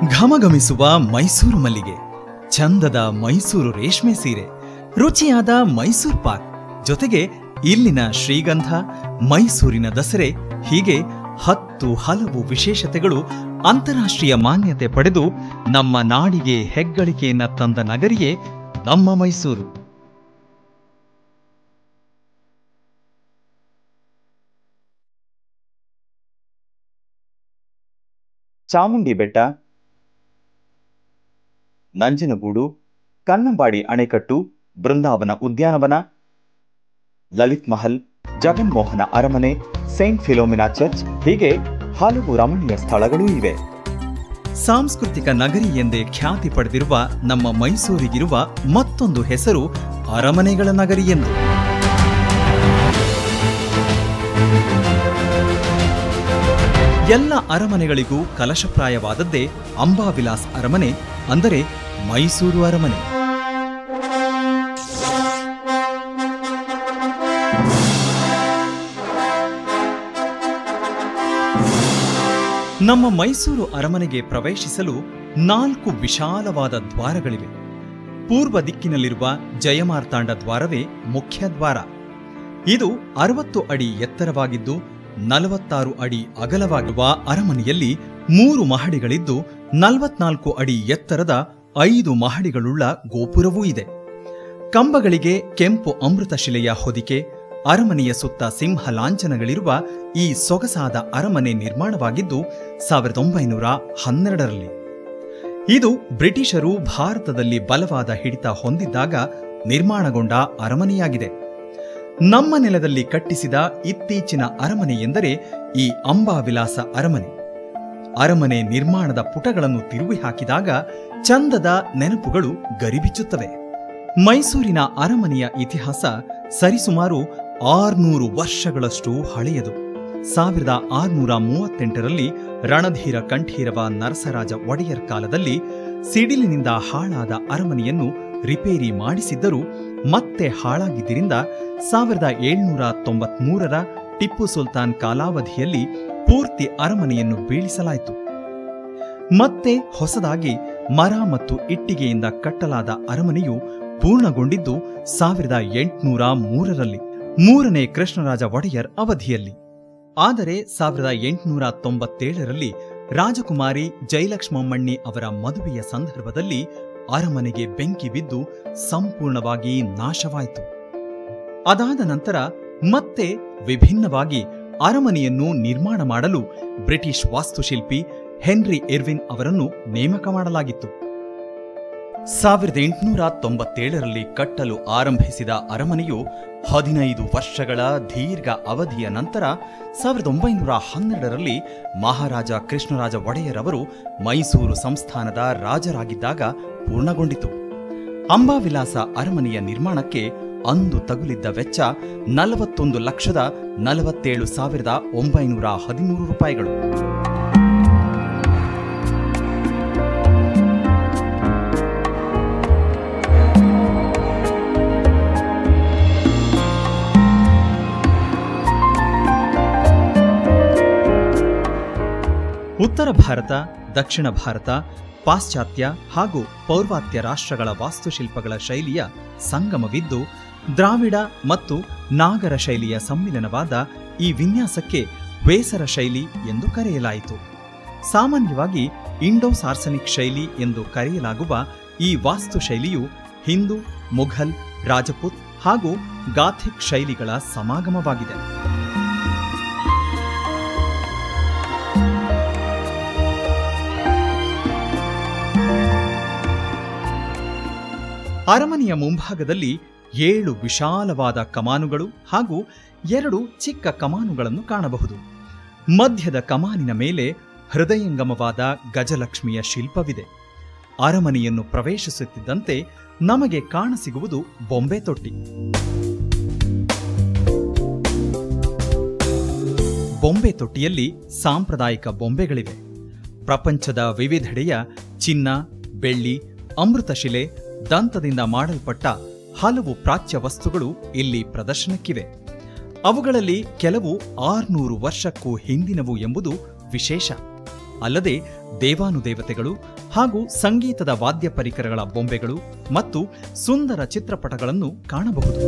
ಘಮಘಮಿಸುವ ಮೈಸೂರು ಮಲ್ಲಿಗೆ ಚಂದದ ಮೈಸೂರು ರೇಷ್ಮೆ ಸೀರೆ ರುಚಿಯಾದ ಮೈಸೂರು ಪಾಕ್ ಜೊತೆಗೆ ಇಲ್ಲಿನ ಶ್ರೀಗಂಧ ಮೈಸೂರಿನ ದಸರೆ ಹೀಗೆ ಹತ್ತು ಹಲವು ವಿಶೇಷತೆಗಳು ಅಂತಾರಾಷ್ಟ್ರೀಯ ಮಾನ್ಯತೆ ಪಡೆದು ನಮ್ಮ ನಾಡಿಗೆ ಹೆಗ್ಗಳಿಕೆಯನ್ನ ತಂದ ನಗರಿಯೇ ನಮ್ಮ ಮೈಸೂರು ಚಾಮುಂಡಿ ಬೆಟ್ಟ ನಂಜನಗೂಡು ಕನ್ನಂಬಾಡಿ ಅಣೆಕಟ್ಟು ಬೃಂದಾವನ ಉದ್ಯಾನವನ ಲಲಿತ್ ಮಹಲ್ ಜಗನ್ಮೋಹನ ಅರಮನೆ ಸೈಂಟ್ ಫಿಲೋಮಿನಾ ಚರ್ಚ್ ಹೀಗೆ ಹಲವು ರಮಣೀಯ ಸ್ಥಳಗಳೂ ಇವೆ ಸಾಂಸ್ಕೃತಿಕ ನಗರಿ ಎಂದೇ ಖ್ಯಾತಿ ಪಡೆದಿರುವ ನಮ್ಮ ಮೈಸೂರಿಗಿರುವ ಮತ್ತೊಂದು ಹೆಸರು ಅರಮನೆಗಳ ನಗರಿ ಎಂದು ಎಲ್ಲ ಅರಮನೆಗಳಿಗೂ ಕಲಶಪ್ರಾಯವಾದದ್ದೇ ಅಂಬಾವಿಲಾಸ್ ಅರಮನೆ ಅಂದರೆ ಮೈಸೂರು ಅರಮನೆ ನಮ್ಮ ಮೈಸೂರು ಅರಮನೆಗೆ ಪ್ರವೇಶಿಸಲು ನಾಲ್ಕು ವಿಶಾಲವಾದ ದ್ವಾರಗಳಿವೆ ಪೂರ್ವ ದಿಕ್ಕಿನಲ್ಲಿರುವ ಜಯಮಾರ್ತಾಂಡ ದ್ವಾರವೇ ಮುಖ್ಯ ದ್ವಾರ ಇದು ಅರವತ್ತು ಅಡಿ ಎತ್ತರವಾಗಿದ್ದು ನಲವತ್ತಾರು ಅಡಿ ಅಗಲವಾಗಿರುವ ಅರಮನೆಯಲ್ಲಿ ಮೂರು ಮಹಡಿಗಳಿದ್ದು ನಲವತ್ನಾಲ್ಕು ಅಡಿ ಎತ್ತರದ ಐದು ಮಹಡಿಗಳುಳ್ಳ ಗೋಪುರವೂ ಇದೆ ಕಂಬಗಳಿಗೆ ಕೆಂಪು ಅಮೃತಶಿಲೆಯ ಹೊದಿಕೆ ಅರಮನೆಯ ಸುತ್ತ ಸಿಂಹ ಲಾಂಛನಗಳಿರುವ ಈ ಸೊಗಸಾದ ಅರಮನೆ ನಿರ್ಮಾಣವಾಗಿದ್ದು ಸಾವಿರದ ಒಂಬೈನೂರ ಹನ್ನೆರಡರಲ್ಲಿ ಇದು ಬ್ರಿಟಿಷರು ಭಾರತದಲ್ಲಿ ಬಲವಾದ ಹಿಡಿತ ಹೊಂದಿದ್ದಾಗ ನಿರ್ಮಾಣಗೊಂಡ ಅರಮನೆಯಾಗಿದೆ ನಮ್ಮ ನೆಲದಲ್ಲಿ ಕಟ್ಟಿಸಿದ ಇತ್ತೀಚಿನ ಅರಮನೆ ಎಂದರೆ ಈ ಅಂಬಾವಿಲಾಸ ಅರಮನೆ ಅರಮನೆ ನಿರ್ಮಾಣದ ಪುಟಗಳನ್ನು ತಿರುವಿ ಹಾಕಿದಾಗ ಚಂದದ ನೆನಪುಗಳು ಗರಿಬಿಚ್ಚುತ್ತವೆ ಮೈಸೂರಿನ ಅರಮನೆಯ ಇತಿಹಾಸ ಸರಿಸುಮಾರು ಆರ್ನೂರು ವರ್ಷಗಳಷ್ಟು ಹಳೆಯದು ಸಾವಿರದ ಆರುನೂರ ಮೂವತ್ತೆಂಟರಲ್ಲಿ ರಣಧೀರ ಕಂಠೀರವ ನರಸರಾಜ ಒಡೆಯರ್ ಕಾಲದಲ್ಲಿ ಸಿಡಿಲಿನಿಂದ ಹಾಳಾದ ಅರಮನೆಯನ್ನು ರಿಪೇರಿ ಮಾಡಿಸಿದ್ದರೂ ಮತ್ತೆ ಹಾಳಾಗಿದ್ದರಿಂದ ಸಾವಿರದ ಏಳ್ನೂರ ತೊಂಬತ್ಮೂರರ ಟಿಪ್ಪು ಸುಲ್ತಾನ್ ಕಾಲಾವಧಿಯಲ್ಲಿ ಪೂರ್ತಿ ಅರಮನೆಯನ್ನು ಬೀಳಿಸಲಾಯಿತು ಮತ್ತೆ ಹೊಸದಾಗಿ ಮರ ಮತ್ತು ಇಟ್ಟಿಗೆಯಿಂದ ಕಟ್ಟಲಾದ ಅರಮನೆಯು ಪೂರ್ಣಗೊಂಡಿದ್ದು ಸಾವಿರದ ಎಂಟುನೂರ ಮೂರರಲ್ಲಿ ಮೂರನೇ ಕೃಷ್ಣರಾಜ ಒಡೆಯರ್ ಅವಧಿಯಲ್ಲಿ ಆದರೆ ಸಾವಿರದ ಎಂಟುನೂರ ತೊಂಬತ್ತೇಳರಲ್ಲಿ ರಾಜಕುಮಾರಿ ಜಯಲಕ್ಷ್ಮಮ್ಮಣ್ಣಿ ಅವರ ಮದುವೆಯ ಸಂದರ್ಭದಲ್ಲಿ ಅರಮನೆಗೆ ಬೆಂಕಿ ಬಿದ್ದು ಸಂಪೂರ್ಣವಾಗಿ ನಾಶವಾಯಿತು ಅದಾದ ನಂತರ ಮತ್ತೆ ವಿಭಿನ್ನವಾಗಿ ಅರಮನೆಯನ್ನು ನಿರ್ಮಾಣ ಮಾಡಲು ಬ್ರಿಟಿಷ್ ವಾಸ್ತುಶಿಲ್ಪಿ ಹೆನ್ರಿ ಎರ್ವಿನ್ ಅವರನ್ನು ನೇಮಕ ಮಾಡಲಾಗಿತ್ತು ಸಾವಿರದ ಎಂಟುನೂರ ತೊಂಬತ್ತೇಳರಲ್ಲಿ ಕಟ್ಟಲು ಆರಂಭಿಸಿದ ಅರಮನೆಯು ಹದಿನೈದು ವರ್ಷಗಳ ದೀರ್ಘ ಅವಧಿಯ ನಂತರ ಸಾವಿರದ ಒಂಬೈನೂರ ಹನ್ನೆರಡರಲ್ಲಿ ಮಹಾರಾಜ ಕೃಷ್ಣರಾಜ ಒಡೆಯರ್ ಅವರು ಮೈಸೂರು ಸಂಸ್ಥಾನದ ರಾಜರಾಗಿದ್ದಾಗ ಪೂರ್ಣಗೊಂಡಿತು ಅಂಬಾವಿಲಾಸ ಅರಮನೆಯ ನಿರ್ಮಾಣಕ್ಕೆ ಅಂದು ತಗುಲಿದ್ದ ವೆಚ್ಚ ನಲವತ್ತೊಂದು ಲಕ್ಷದ ನಲವತ್ತೇಳು ಸಾವಿರದ ಒಂಬೈನೂರ ಹದಿಮೂರು ರೂಪಾಯಿಗಳು ಉತ್ತರ ಭಾರತ ದಕ್ಷಿಣ ಭಾರತ ಪಾಶ್ಚಾತ್ಯ ಹಾಗೂ ಪೌರ್ವಾತ್ಯ ರಾಷ್ಟ್ರಗಳ ವಾಸ್ತುಶಿಲ್ಪಗಳ ಶೈಲಿಯ ಸಂಗಮವಿದ್ದು ದ್ರಾವಿಡ ಮತ್ತು ನಾಗರ ಶೈಲಿಯ ಸಮ್ಮಿಲನವಾದ ಈ ವಿನ್ಯಾಸಕ್ಕೆ ವೇಸರ ಶೈಲಿ ಎಂದು ಕರೆಯಲಾಯಿತು ಸಾಮಾನ್ಯವಾಗಿ ಇಂಡೋ ಸಾರ್ಸನಿಕ್ ಶೈಲಿ ಎಂದು ಕರೆಯಲಾಗುವ ಈ ವಾಸ್ತುಶೈಲಿಯು ಹಿಂದೂ ಮುಘಲ್ ರಾಜಪೂತ್ ಹಾಗೂ ಗಾಥಿಕ್ ಶೈಲಿಗಳ ಸಮಾಗಮವಾಗಿದೆ ಅರಮನೆಯ ಮುಂಭಾಗದಲ್ಲಿ ಏಳು ವಿಶಾಲವಾದ ಕಮಾನುಗಳು ಹಾಗೂ ಎರಡು ಚಿಕ್ಕ ಕಮಾನುಗಳನ್ನು ಕಾಣಬಹುದು ಮಧ್ಯದ ಕಮಾನಿನ ಮೇಲೆ ಹೃದಯಂಗಮವಾದ ಗಜಲಕ್ಷ್ಮಿಯ ಶಿಲ್ಪವಿದೆ ಅರಮನೆಯನ್ನು ಪ್ರವೇಶಿಸುತ್ತಿದ್ದಂತೆ ನಮಗೆ ಕಾಣಸಿಗುವುದು ಬೊಂಬೆ ತೊಟ್ಟಿ ಬೊಂಬೆ ತೊಟ್ಟಿಯಲ್ಲಿ ಸಾಂಪ್ರದಾಯಿಕ ಬೊಂಬೆಗಳಿವೆ ಪ್ರಪಂಚದ ವಿವಿಧೆಡೆಯ ಚಿನ್ನ ಬೆಳ್ಳಿ ಅಮೃತಶಿಲೆ ದಂತದಿಂದ ಮಾಡಲ್ಪಟ್ಟ ಹಲವು ಪ್ರಾಚ್ಯ ವಸ್ತುಗಳು ಇಲ್ಲಿ ಪ್ರದರ್ಶನಕ್ಕಿವೆ ಅವುಗಳಲ್ಲಿ ಕೆಲವು ಆರ್ನೂರು ವರ್ಷಕ್ಕೂ ಹಿಂದಿನವು ಎಂಬುದು ವಿಶೇಷ ಅಲ್ಲದೆ ದೇವಾನುದೇವತೆಗಳು ಹಾಗೂ ಸಂಗೀತದ ವಾದ್ಯ ಪರಿಕರಗಳ ಬೊಂಬೆಗಳು ಮತ್ತು ಸುಂದರ ಚಿತ್ರಪಟಗಳನ್ನು ಕಾಣಬಹುದು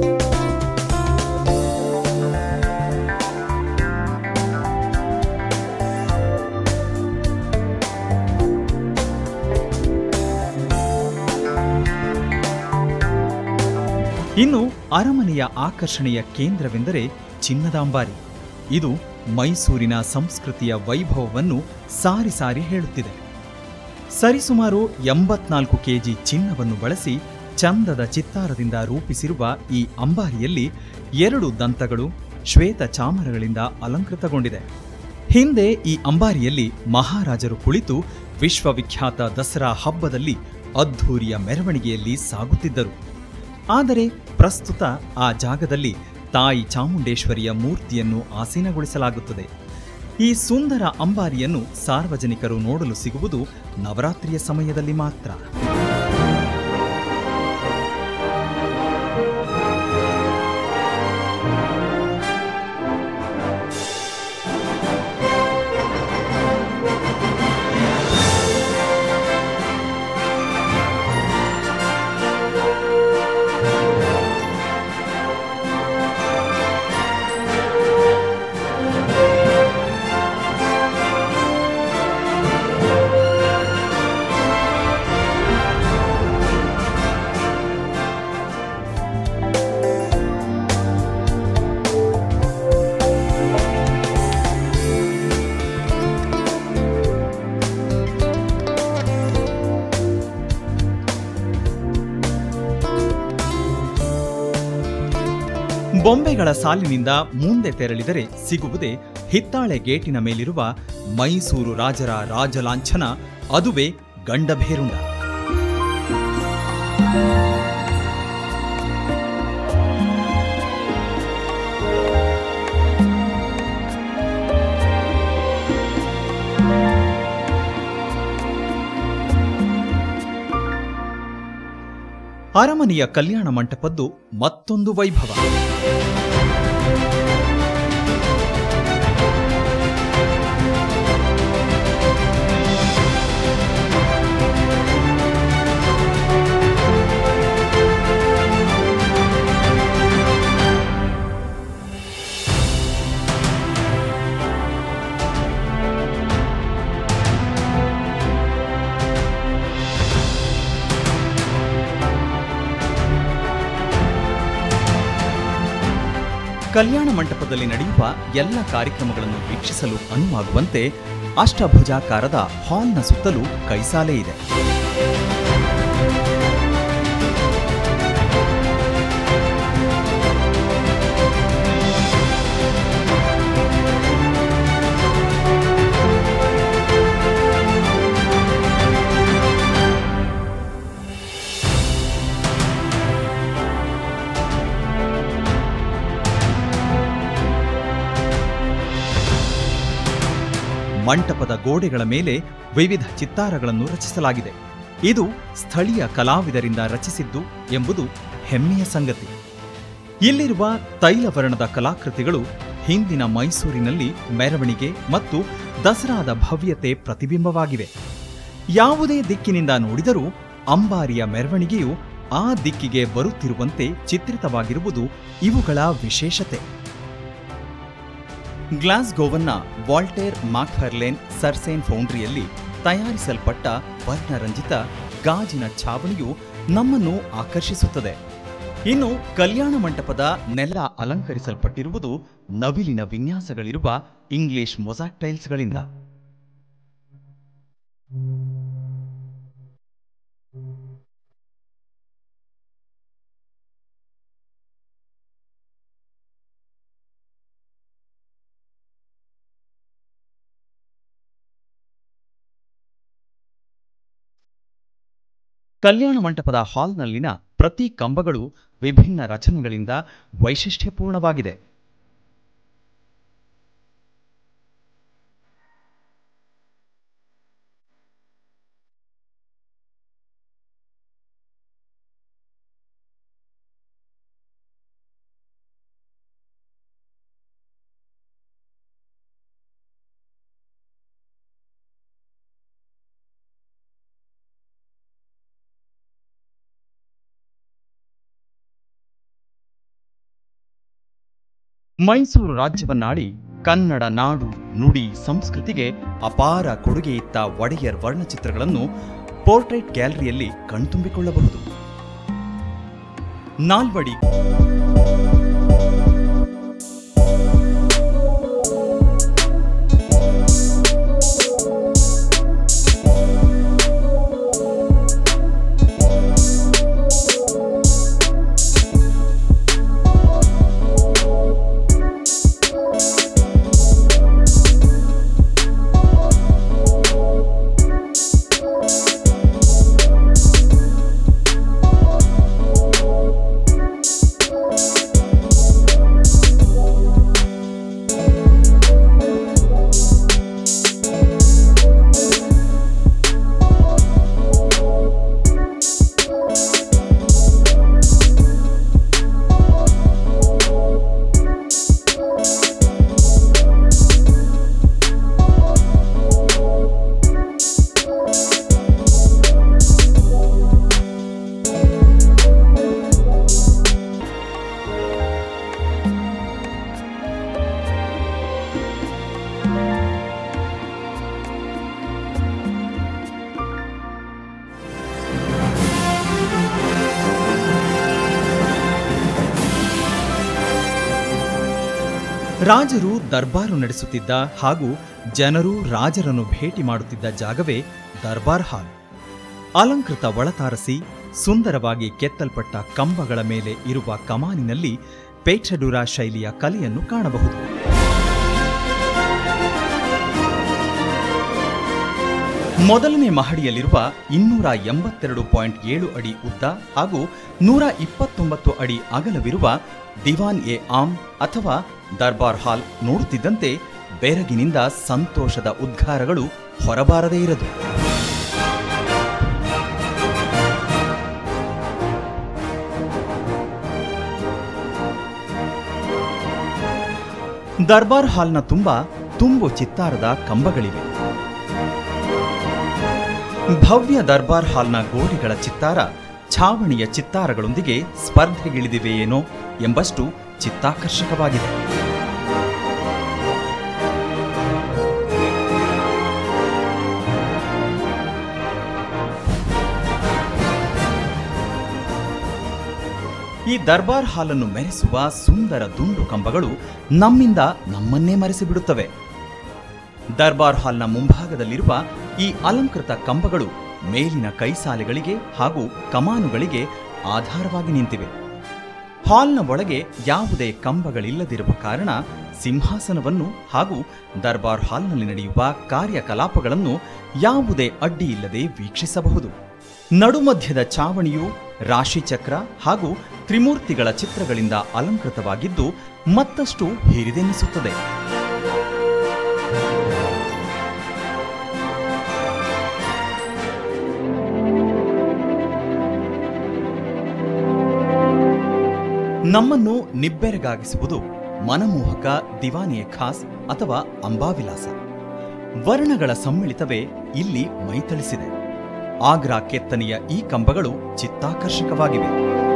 ಇನ್ನು ಅರಮನೆಯ ಆಕರ್ಷಣೆಯ ಕೇಂದ್ರವೆಂದರೆ ಚಿನ್ನದ ಅಂಬಾರಿ ಇದು ಮೈಸೂರಿನ ಸಂಸ್ಕೃತಿಯ ವೈಭವವನ್ನು ಸಾರಿ ಸಾರಿ ಹೇಳುತ್ತಿದೆ ಸರಿಸುಮಾರು ಎಂಬತ್ನಾಲ್ಕು ಕೆಜಿ ಚಿನ್ನವನ್ನು ಬಳಸಿ ಚಂದದ ಚಿತ್ತಾರದಿಂದ ರೂಪಿಸಿರುವ ಈ ಅಂಬಾರಿಯಲ್ಲಿ ಎರಡು ದಂತಗಳು ಶ್ವೇತ ಚಾಮರಗಳಿಂದ ಅಲಂಕೃತಗೊಂಡಿದೆ ಹಿಂದೆ ಈ ಅಂಬಾರಿಯಲ್ಲಿ ಮಹಾರಾಜರು ಕುಳಿತು ವಿಶ್ವವಿಖ್ಯಾತ ದಸರಾ ಹಬ್ಬದಲ್ಲಿ ಅದ್ಧೂರಿಯ ಮೆರವಣಿಗೆಯಲ್ಲಿ ಸಾಗುತ್ತಿದ್ದರು ಆದರೆ ಪ್ರಸ್ತುತ ಆ ಜಾಗದಲ್ಲಿ ತಾಯಿ ಚಾಮುಂಡೇಶ್ವರಿಯ ಮೂರ್ತಿಯನ್ನು ಆಸೀನಗೊಳಿಸಲಾಗುತ್ತದೆ ಈ ಸುಂದರ ಅಂಬಾರಿಯನ್ನು ಸಾರ್ವಜನಿಕರು ನೋಡಲು ಸಿಗುವುದು ನವರಾತ್ರಿಯ ಸಮಯದಲ್ಲಿ ಮಾತ್ರ ಬೊಂಬೆಗಳ ಸಾಲಿನಿಂದ ಮುಂದೆ ತೆರಳಿದರೆ ಸಿಗುವುದೇ ಹಿತ್ತಾಳೆ ಗೇಟಿನ ಮೇಲಿರುವ ಮೈಸೂರು ರಾಜರ ರಾಜಲಾಂಛನ ಅದುವೇ ಗಂಡಭೇರುಂಡ ಅರಮನೆಯ ಕಲ್ಯಾಣ ಮಂಟಪದ್ದು ಮತ್ತೊಂದು ವೈಭವ ಕಲ್ಯಾಣ ಮಂಟಪದಲ್ಲಿ ನಡೆಯುವ ಎಲ್ಲ ಕಾರ್ಯಕ್ರಮಗಳನ್ನು ವೀಕ್ಷಿಸಲು ಅನುವಾಗುವಂತೆ ಅಷ್ಟಭುಜಾಕಾರದ ಹಾಲ್ನ ಸುತ್ತಲೂ ಕೈಸಾಲೆ ಇದೆ ಮಂಟಪದ ಗೋಡೆಗಳ ಮೇಲೆ ವಿವಿಧ ಚಿತ್ತಾರಗಳನ್ನು ರಚಿಸಲಾಗಿದೆ ಇದು ಸ್ಥಳೀಯ ಕಲಾವಿದರಿಂದ ರಚಿಸಿದ್ದು ಎಂಬುದು ಹೆಮ್ಮೆಯ ಸಂಗತಿ ಇಲ್ಲಿರುವ ತೈಲವರ್ಣದ ಕಲಾಕೃತಿಗಳು ಹಿಂದಿನ ಮೈಸೂರಿನಲ್ಲಿ ಮೆರವಣಿಗೆ ಮತ್ತು ದಸರಾದ ಭವ್ಯತೆ ಪ್ರತಿಬಿಂಬವಾಗಿವೆ ಯಾವುದೇ ದಿಕ್ಕಿನಿಂದ ನೋಡಿದರೂ ಅಂಬಾರಿಯ ಮೆರವಣಿಗೆಯು ಆ ದಿಕ್ಕಿಗೆ ಬರುತ್ತಿರುವಂತೆ ಚಿತ್ರಿತವಾಗಿರುವುದು ಇವುಗಳ ವಿಶೇಷತೆ ಗ್ಲಾಸ್ಗೋವನ್ನ ವಾಲ್ಟೇರ್ ಮಾಕ್ಫರ್ಲೇನ್ ಸರ್ಸೇನ್ ಫೌಂಡ್ರಿಯಲ್ಲಿ ತಯಾರಿಸಲ್ಪಟ್ಟ ವರ್ಣರಂಜಿತ ಗಾಜಿನ ಛಾವಣಿಯು ನಮ್ಮನ್ನು ಆಕರ್ಷಿಸುತ್ತದೆ ಇನ್ನು ಕಲ್ಯಾಣ ಮಂಟಪದ ನೆಲ ಅಲಂಕರಿಸಲ್ಪಟ್ಟಿರುವುದು ನವಿಲಿನ ವಿನ್ಯಾಸಗಳಿರುವ ಇಂಗ್ಲಿಷ್ ಮೊಸಾಕ್ ಟೈಲ್ಸ್ಗಳಿಂದ ಕಲ್ಯಾಣ ಮಂಟಪದ ಹಾಲ್ನಲ್ಲಿನ ಪ್ರತಿ ಕಂಬಗಳು ವಿಭಿನ್ನ ರಚನೆಗಳಿಂದ ವೈಶಿಷ್ಟ್ಯಪೂರ್ಣವಾಗಿದೆ ಮೈಸೂರು ರಾಜ್ಯವನ್ನಾಳಿ ಕನ್ನಡ ನಾಡು ನುಡಿ ಸಂಸ್ಕೃತಿಗೆ ಅಪಾರ ಕೊಡುಗೆಯಿತ್ತ ಒಡೆಯರ್ ವರ್ಣಚಿತ್ರಗಳನ್ನು ಪೋರ್ಟ್ರೇಟ್ ಗ್ಯಾಲರಿಯಲ್ಲಿ ಕಣ್ತುಂಬಿಕೊಳ್ಳಬಹುದು ನಾಲ್ವಡಿ ರಾಜರು ದರ್ಬಾರು ನಡೆಸುತ್ತಿದ್ದ ಹಾಗೂ ಜನರು ರಾಜರನ್ನು ಭೇಟಿ ಮಾಡುತ್ತಿದ್ದ ಜಾಗವೇ ದರ್ಬಾರ್ ಹಾಲ್ ಅಲಂಕೃತ ಒಳತಾರಸಿ ಸುಂದರವಾಗಿ ಕೆತ್ತಲ್ಪಟ್ಟ ಕಂಬಗಳ ಮೇಲೆ ಇರುವ ಕಮಾನಿನಲ್ಲಿ ಪೇಠಡೂರ ಶೈಲಿಯ ಕಲೆಯನ್ನು ಕಾಣಬಹುದು ಮೊದಲನೇ ಮಹಡಿಯಲ್ಲಿರುವ ಇನ್ನೂರ ಎಂಬತ್ತೆರಡು ಪಾಯಿಂಟ್ ಏಳು ಅಡಿ ಉದ್ದ ಹಾಗೂ ನೂರ ಇಪ್ಪತ್ತೊಂಬತ್ತು ಅಡಿ ಅಗಲವಿರುವ ದಿವಾನ್ ಎ ಆಮ್ ಅಥವಾ ದರ್ಬಾರ್ ಹಾಲ್ ನೋಡುತ್ತಿದ್ದಂತೆ ಬೆರಗಿನಿಂದ ಸಂತೋಷದ ಉದ್ಗಾರಗಳು ಹೊರಬಾರದೇ ಇರದು ದರ್ಬಾರ್ ಹಾಲ್ನ ತುಂಬ ತುಂಬು ಚಿತ್ತಾರದ ಕಂಬಗಳಿವೆ ಭವ್ಯ ದರ್ಬಾರ್ ಹಾಲ್ನ ಗೋಡೆಗಳ ಚಿತ್ತಾರ ಛಾವಣಿಯ ಚಿತ್ತಾರಗಳೊಂದಿಗೆ ಸ್ಪರ್ಧೆಗಿಳಿದಿವೆಯೇನೋ ಎಂಬಷ್ಟು ಚಿತ್ತಾಕರ್ಷಕವಾಗಿದೆ ಈ ದರ್ಬಾರ್ ಹಾಲನ್ನು ಮೆರೆಸುವ ಸುಂದರ ದುಂಡು ಕಂಬಗಳು ನಮ್ಮಿಂದ ನಮ್ಮನ್ನೇ ಮರೆಸಿಬಿಡುತ್ತವೆ ದರ್ಬಾರ್ ಹಾಲ್ನ ಮುಂಭಾಗದಲ್ಲಿರುವ ಈ ಅಲಂಕೃತ ಕಂಬಗಳು ಮೇಲಿನ ಕೈಸಾಲೆಗಳಿಗೆ ಹಾಗೂ ಕಮಾನುಗಳಿಗೆ ಆಧಾರವಾಗಿ ನಿಂತಿವೆ ಹಾಲ್ನ ಒಳಗೆ ಯಾವುದೇ ಕಂಬಗಳಿಲ್ಲದಿರುವ ಕಾರಣ ಸಿಂಹಾಸನವನ್ನು ಹಾಗೂ ದರ್ಬಾರ್ ಹಾಲ್ನಲ್ಲಿ ನಡೆಯುವ ಕಾರ್ಯಕಲಾಪಗಳನ್ನು ಯಾವುದೇ ಅಡ್ಡಿಯಿಲ್ಲದೆ ವೀಕ್ಷಿಸಬಹುದು ನಡುಮಧ್ಯದ ಚಾವಣಿಯು ರಾಶಿಚಕ್ರ ಹಾಗೂ ತ್ರಿಮೂರ್ತಿಗಳ ಚಿತ್ರಗಳಿಂದ ಅಲಂಕೃತವಾಗಿದ್ದು ಮತ್ತಷ್ಟು ಹಿರಿದೆನ್ನಿಸುತ್ತದೆ ನಮ್ಮನ್ನು ನಿಬ್ಬೆರಗಾಗಿಸುವುದು ಮನಮೋಹಕ ದಿವಾನಿಯ ಖಾಸ್ ಅಥವಾ ಅಂಬಾವಿಲಾಸ ವರ್ಣಗಳ ಸಮ್ಮಿಳಿತವೇ ಇಲ್ಲಿ ಮೈತಳಿಸಿದೆ ಆಗ್ರಾ ಕೆತ್ತನೆಯ ಈ ಕಂಬಗಳು ಚಿತ್ತಾಕರ್ಷಕವಾಗಿವೆ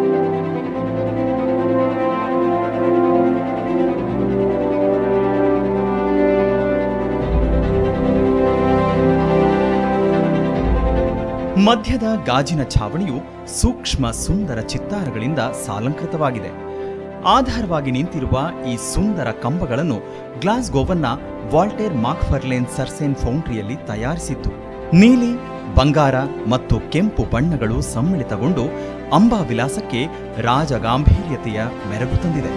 ಮಧ್ಯದ ಗಾಜಿನ ಛಾವಣಿಯು ಸೂಕ್ಷ್ಮ ಸುಂದರ ಚಿತ್ತಾರಗಳಿಂದ ಸಾಲಂಕೃತವಾಗಿದೆ ಆಧಾರವಾಗಿ ನಿಂತಿರುವ ಈ ಸುಂದರ ಕಂಬಗಳನ್ನು ಗ್ಲಾಸ್ಗೋವನ್ನ ವಾಲ್ಟೇರ್ ಮಾಕ್ಫರ್ಲೇನ್ ಸರ್ಸೇನ್ ಫೌಂಡ್ರಿಯಲ್ಲಿ ತಯಾರಿಸಿತ್ತು ನೀಲಿ ಬಂಗಾರ ಮತ್ತು ಕೆಂಪು ಬಣ್ಣಗಳು ಸಮ್ಮಿಳಿತಗೊಂಡು ಅಂಬಾವಿಲಾಸಕ್ಕೆ ರಾಜಗಾಂಭೀರ್ಯತೆಯ ಮೆರಗು ತಂದಿದೆ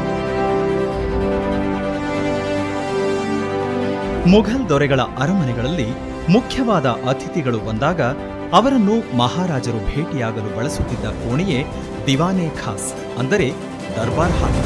ಮುಘಲ್ ದೊರೆಗಳ ಅರಮನೆಗಳಲ್ಲಿ ಮುಖ್ಯವಾದ ಅತಿಥಿಗಳು ಬಂದಾಗ ಅವರನ್ನು ಮಹಾರಾಜರು ಭೇಟಿಯಾಗಲು ಬಳಸುತ್ತಿದ್ದ ಕೋಣೆಯೇ ದಿವಾನೆ ಖಾಸ್ ಅಂದರೆ ದರ್ಬಾರ್ ಹಾಲ್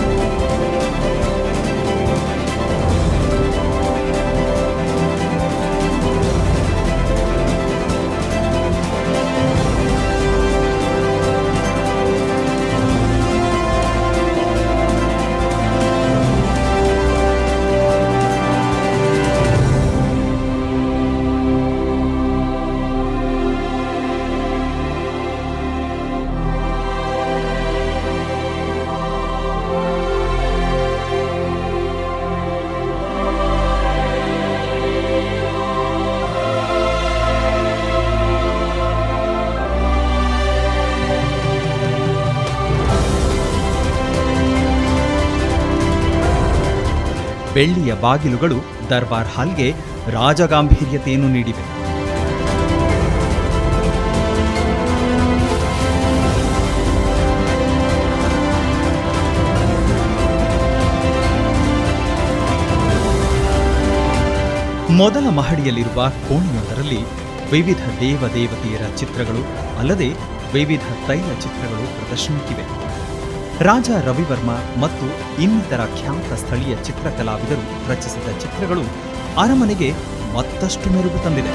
ಬೆಳ್ಳಿಯ ಬಾಗಿಲುಗಳು ದರ್ಬಾರ್ ಹಾಲ್ಗೆ ರಾಜಗಾಂಭೀರ್ಯತೆಯನ್ನು ನೀಡಿವೆ ಮೊದಲ ಮಹಡಿಯಲ್ಲಿರುವ ಕೋಣೆಯೊಂದರಲ್ಲಿ ವಿವಿಧ ದೇವದೇವತೆಯರ ಚಿತ್ರಗಳು ಅಲ್ಲದೆ ವಿವಿಧ ತೈಲ ಚಿತ್ರಗಳು ಪ್ರದರ್ಶನಕ್ಕಿವೆ ರಾಜ ರವಿವರ್ಮ ಮತ್ತು ಇನ್ನಿತರ ಖ್ಯಾತ ಸ್ಥಳೀಯ ಚಿತ್ರಕಲಾವಿದರು ರಚಿಸಿದ ಚಿತ್ರಗಳು ಅರಮನೆಗೆ ಮತ್ತಷ್ಟು ಮೆರುಗು ತಂದಿದೆ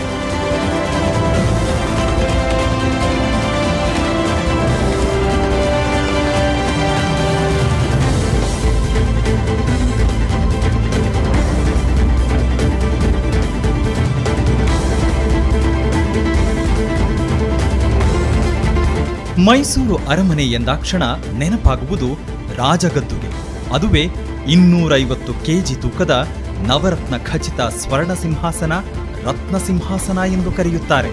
ಮೈಸೂರು ಅರಮನೆ ಎಂದಾಕ್ಷಣ ನೆನಪಾಗುವುದು ರಾಜಗದ್ದುಗೆ ಅದುವೇ ಇನ್ನೂರೈವತ್ತು ಕೆಜಿ ತೂಕದ ನವರತ್ನ ಖಚಿತ ಸ್ವರ್ಣ ಸಿಂಹಾಸನ ರತ್ನ ಸಿಂಹಾಸನ ಎಂದು ಕರೆಯುತ್ತಾರೆ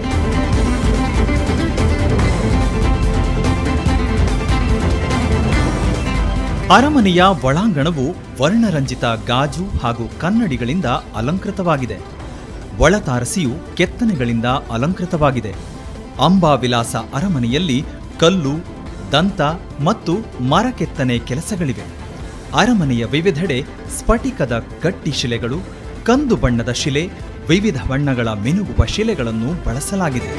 ಅರಮನೆಯ ಒಳಾಂಗಣವು ವರ್ಣರಂಜಿತ ಗಾಜು ಹಾಗೂ ಕನ್ನಡಿಗಳಿಂದ ಅಲಂಕೃತವಾಗಿದೆ ಒಳತಾರಸಿಯು ಕೆತ್ತನೆಗಳಿಂದ ಅಲಂಕೃತವಾಗಿದೆ ಅಂಬಾವಿಲಾಸ ಅರಮನೆಯಲ್ಲಿ ಕಲ್ಲು ದಂತ ಮತ್ತು ಮರಕೆತ್ತನೆ ಕೆಲಸಗಳಿವೆ ಅರಮನೆಯ ವಿವಿಧೆಡೆ ಸ್ಫಟಿಕದ ಗಟ್ಟಿ ಶಿಲೆಗಳು ಕಂದು ಬಣ್ಣದ ಶಿಲೆ ವಿವಿಧ ಬಣ್ಣಗಳ ಮಿನುಗುವ ಶಿಲೆಗಳನ್ನು ಬಳಸಲಾಗಿದೆ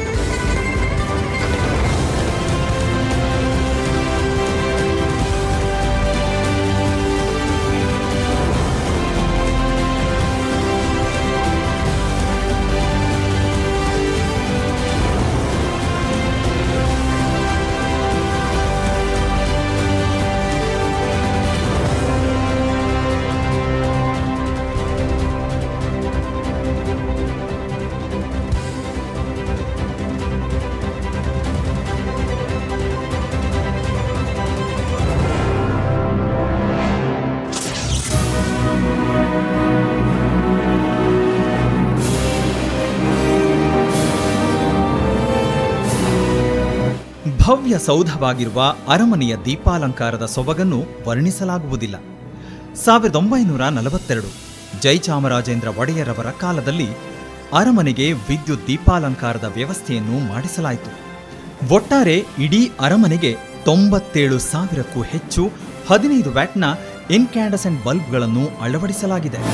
ಭವ್ಯ ಸೌಧವಾಗಿರುವ ಅರಮನೆಯ ದೀಪಾಲಂಕಾರದ ಸೊಬಗನ್ನು ವರ್ಣಿಸಲಾಗುವುದಿಲ್ಲ ಸಾವಿರದ ಒಂಬೈನೂರ ನಲವತ್ತೆರಡು ಜಯಚಾಮರಾಜೇಂದ್ರ ಒಡೆಯರವರ ಕಾಲದಲ್ಲಿ ಅರಮನೆಗೆ ವಿದ್ಯುತ್ ದೀಪಾಲಂಕಾರದ ವ್ಯವಸ್ಥೆಯನ್ನು ಮಾಡಿಸಲಾಯಿತು ಒಟ್ಟಾರೆ ಇಡೀ ಅರಮನೆಗೆ ತೊಂಬತ್ತೇಳು ಸಾವಿರಕ್ಕೂ ಹೆಚ್ಚು ಹದಿನೈದು ವ್ಯಾಟ್ನ ಇನ್ಕ್ಯಾಂಡಸೆಂಟ್ ಬಲ್ಬ್ಗಳನ್ನು ಅಳವಡಿಸಲಾಗಿದೆ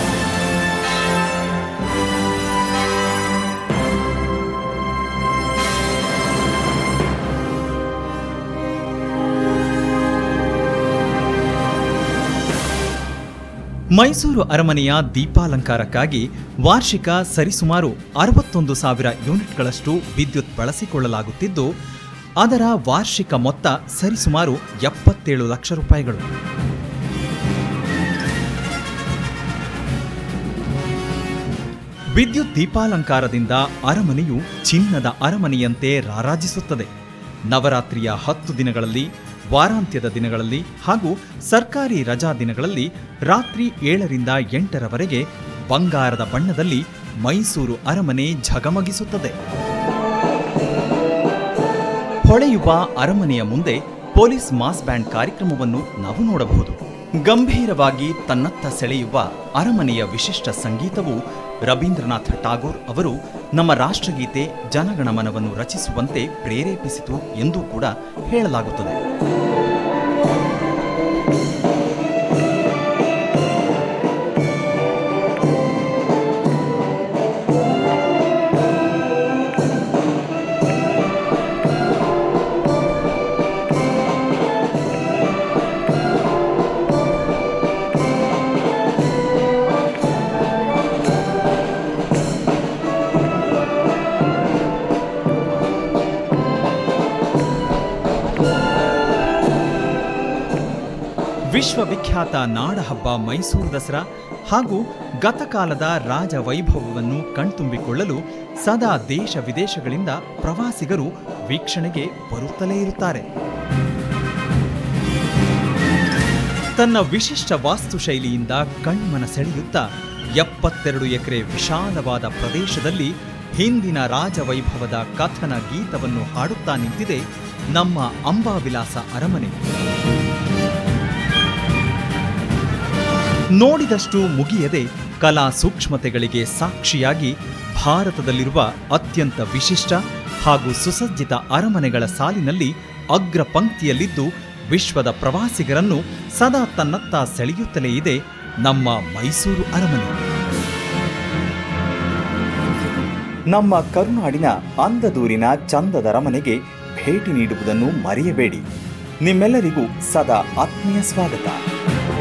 ಮೈಸೂರು ಅರಮನೆಯ ದೀಪಾಲಂಕಾರಕ್ಕಾಗಿ ವಾರ್ಷಿಕ ಸರಿಸುಮಾರು ಅರವತ್ತೊಂದು ಸಾವಿರ ಯೂನಿಟ್ಗಳಷ್ಟು ವಿದ್ಯುತ್ ಬಳಸಿಕೊಳ್ಳಲಾಗುತ್ತಿದ್ದು ಅದರ ವಾರ್ಷಿಕ ಮೊತ್ತ ಸರಿಸುಮಾರು ಎಪ್ಪತ್ತೇಳು ಲಕ್ಷ ರೂಪಾಯಿಗಳು ವಿದ್ಯುತ್ ದೀಪಾಲಂಕಾರದಿಂದ ಅರಮನೆಯು ಚಿನ್ನದ ಅರಮನೆಯಂತೆ ರಾರಾಜಿಸುತ್ತದೆ ನವರಾತ್ರಿಯ ಹತ್ತು ದಿನಗಳಲ್ಲಿ ವಾರಾಂತ್ಯದ ದಿನಗಳಲ್ಲಿ ಹಾಗೂ ಸರ್ಕಾರಿ ರಜಾ ದಿನಗಳಲ್ಲಿ ರಾತ್ರಿ ಏಳರಿಂದ ಎಂಟರವರೆಗೆ ಬಂಗಾರದ ಬಣ್ಣದಲ್ಲಿ ಮೈಸೂರು ಅರಮನೆ ಝಗಮಗಿಸುತ್ತದೆ ಹೊಳೆಯುವ ಅರಮನೆಯ ಮುಂದೆ ಪೊಲೀಸ್ ಮಾಸ್ ಬ್ಯಾಂಡ್ ಕಾರ್ಯಕ್ರಮವನ್ನು ನಾವು ನೋಡಬಹುದು ಗಂಭೀರವಾಗಿ ತನ್ನತ್ತ ಸೆಳೆಯುವ ಅರಮನೆಯ ವಿಶಿಷ್ಟ ಸಂಗೀತವು ರವೀಂದ್ರನಾಥ ಟಾಗೋರ್ ಅವರು ನಮ್ಮ ರಾಷ್ಟ್ರಗೀತೆ ಜನಗಣಮನವನ್ನು ರಚಿಸುವಂತೆ ಪ್ರೇರೇಪಿಸಿತು ಎಂದು ಕೂಡ ಹೇಳಲಾಗುತ್ತದೆ ವಿಶ್ವವಿಖ್ಯಾತ ನಾಡಹಬ್ಬ ಮೈಸೂರು ದಸರಾ ಹಾಗೂ ಗತಕಾಲದ ರಾಜ ವೈಭವವನ್ನು ಕಣ್ತುಂಬಿಕೊಳ್ಳಲು ಸದಾ ದೇಶ ವಿದೇಶಗಳಿಂದ ಪ್ರವಾಸಿಗರು ವೀಕ್ಷಣೆಗೆ ಬರುತ್ತಲೇ ಇರುತ್ತಾರೆ ತನ್ನ ವಿಶಿಷ್ಟ ವಾಸ್ತುಶೈಲಿಯಿಂದ ಕಣ್ಮನ ಸೆಳೆಯುತ್ತಾ ಎಪ್ಪತ್ತೆರಡು ಎಕರೆ ವಿಶಾಲವಾದ ಪ್ರದೇಶದಲ್ಲಿ ಹಿಂದಿನ ರಾಜವೈಭವದ ಕಥನ ಗೀತವನ್ನು ಹಾಡುತ್ತಾ ನಿಂತಿದೆ ನಮ್ಮ ಅಂಬಾವಿಲಾಸ ಅರಮನೆ ನೋಡಿದಷ್ಟು ಮುಗಿಯದೆ ಕಲಾ ಸೂಕ್ಷ್ಮತೆಗಳಿಗೆ ಸಾಕ್ಷಿಯಾಗಿ ಭಾರತದಲ್ಲಿರುವ ಅತ್ಯಂತ ವಿಶಿಷ್ಟ ಹಾಗೂ ಸುಸಜ್ಜಿತ ಅರಮನೆಗಳ ಸಾಲಿನಲ್ಲಿ ಅಗ್ರ ಪಂಕ್ತಿಯಲ್ಲಿದ್ದು ವಿಶ್ವದ ಪ್ರವಾಸಿಗರನ್ನು ಸದಾ ತನ್ನತ್ತ ಸೆಳೆಯುತ್ತಲೇ ಇದೆ ನಮ್ಮ ಮೈಸೂರು ಅರಮನೆ ನಮ್ಮ ಕರುನಾಡಿನ ಅಂದದೂರಿನ ಚಂದದ ಅರಮನೆಗೆ ಭೇಟಿ ನೀಡುವುದನ್ನು ಮರೆಯಬೇಡಿ ನಿಮ್ಮೆಲ್ಲರಿಗೂ ಸದಾ ಆತ್ಮೀಯ ಸ್ವಾಗತ